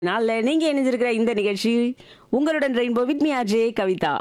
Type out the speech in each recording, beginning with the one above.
நாள்ல நீங்க இணைஞ்சிருக்கிற இந்த நிகழ்ச்சி உங்களுடன் Rainbow with me RJ Kavitha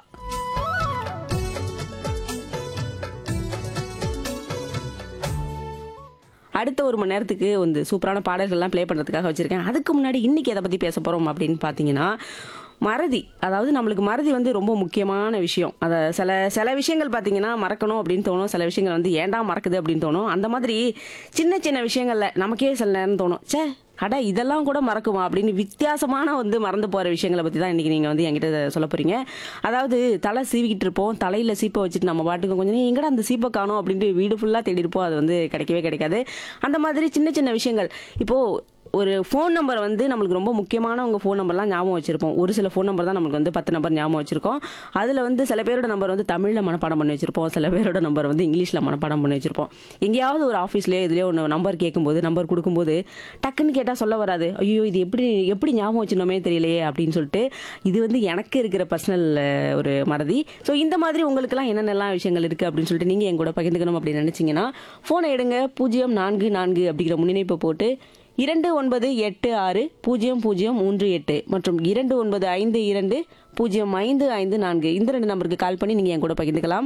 அடுத்த ஒரு மணி நேரத்துக்கு வந்து சூப்பரான பாடல்கள்லாம் ப்ளே பண்ணுறதுக்காக வச்சுருக்கேன் அதுக்கு முன்னாடி இன்னைக்கு எதை பற்றி பேச போகிறோம் அப்படின்னு பார்த்தீங்கன்னா மறதி அதாவது நம்மளுக்கு மறதி வந்து ரொம்ப முக்கியமான விஷயம் அதை சில சில விஷயங்கள் பார்த்தீங்கன்னா மறக்கணும் அப்படின்னு தோணும் சில விஷயங்கள் வந்து ஏன்டா மறக்குது அப்படின்னு தோணும் அந்த மாதிரி சின்ன சின்ன விஷயங்கள்ல நமக்கே சில நேரம் தோணும் ச்சே அட இதெல்லாம் கூட மறக்குமா அப்படின்னு வித்தியாசமான வந்து மறந்து போகிற விஷயங்களை பற்றி தான் இன்றைக்கி நீங்கள் வந்து என்கிட்ட சொல்ல போகிறீங்க அதாவது தலை சீவிக்கிட்டு இருப்போம் தலையில் சீப்பை வச்சுட்டு நம்ம பாட்டுக்கு கொஞ்சம் நேரம் எங்கடா அந்த சீப்பை காணோம் அப்படின்ட்டு வீடு ஃபுல்லாக தேடி இருப்போம் அது வந்து கிடைக்கவே கிடைக்காது அந்த மாதிரி சின்ன சின்ன விஷயங்கள் இப்போது ஒரு ஃபோன் நம்பர் வந்து நம்மளுக்கு ரொம்ப முக்கியமான உங்கள் ஃபோன் நம்பர்லாம் ஞாபகம் வச்சிருப்போம் ஒரு சில ஃபோன் நம்பர் தான் நம்மளுக்கு வந்து பத்து நம்பர் ஞாபகம் வச்சிருக்கோம் அதில் வந்து சில பேரோட நம்பர் வந்து தமிழில் மனப்பாடம் பண்ணி வச்சிருப்போம் சில பேரோட நம்பர் வந்து இங்கிலீஷில் மனப்பாடம் பண்ணி வச்சிருப்போம் எங்கேயாவது ஒரு ஆஃபீஸ்லேயோ இதுலேயோ ஒன்று நம்பர் கேட்கும்போது நம்பர் கொடுக்கும்போது டக்குன்னு கேட்டால் சொல்ல வராது ஐயோ இது எப்படி எப்படி ஞாபகம் வச்சிருந்தோமே தெரியலையே அப்படின்னு சொல்லிட்டு இது வந்து எனக்கு இருக்கிற பர்சனல் ஒரு மறதி ஸோ இந்த மாதிரி உங்களுக்குலாம் என்னென்னலாம் விஷயங்கள் இருக்குது அப்படின்னு சொல்லிட்டு நீங்கள் என் கூட பகிர்ந்துக்கணும் அப்படின்னு நினச்சிங்கன்னா ஃபோனை எடுங்க பூஜ்ஜியம் நான்கு நான்கு அப்படிங்கிற முன்னிணைப்பை போட்டு இரண்டு ஒன்பது எட்டு ஆறு பூஜ்ஜியம் பூஜ்ஜியம் மூன்று எட்டு மற்றும் இரண்டு ஒன்பது ஐந்து இரண்டு பூஜ்ஜியம் ஐந்து ஐந்து நான்கு இந்த ரெண்டு நம்பருக்கு கால் பண்ணி நீங்கள் என் கூட பகிர்ந்துக்கலாம்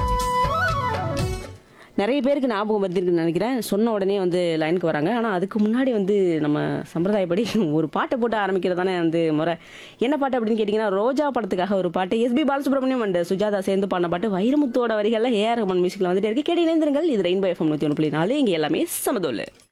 நிறைய பேருக்கு ஞாபகம் வருதுன்னு நினைக்கிறேன் சொன்ன உடனே வந்து லைனுக்கு வராங்க ஆனால் அதுக்கு முன்னாடி வந்து நம்ம சம்பிரதாயப்படி ஒரு பாட்டை போட்டு ஆரம்பிக்கிறது தானே வந்து முறை என்ன பாட்டு அப்படின்னு கேட்டிங்கன்னா ரோஜா படத்துக்காக ஒரு பாட்டு எஸ்பி பாலசுப்ரமணியம் அண்ட் சுஜாதா சேர்ந்து பாடின பாட்டு வைரமுத்தோட வரிகளில் ஏஆர் ரமன் மியூசிக்கில் வந்துட்டு இருக்கு கேட்டு இணைந்திருங்கள் இது ரெயின்போ எஃப்எம் நூற்றி ஒன்று புள்ளி நாலு இங்கே எல்லாமே சமதோல்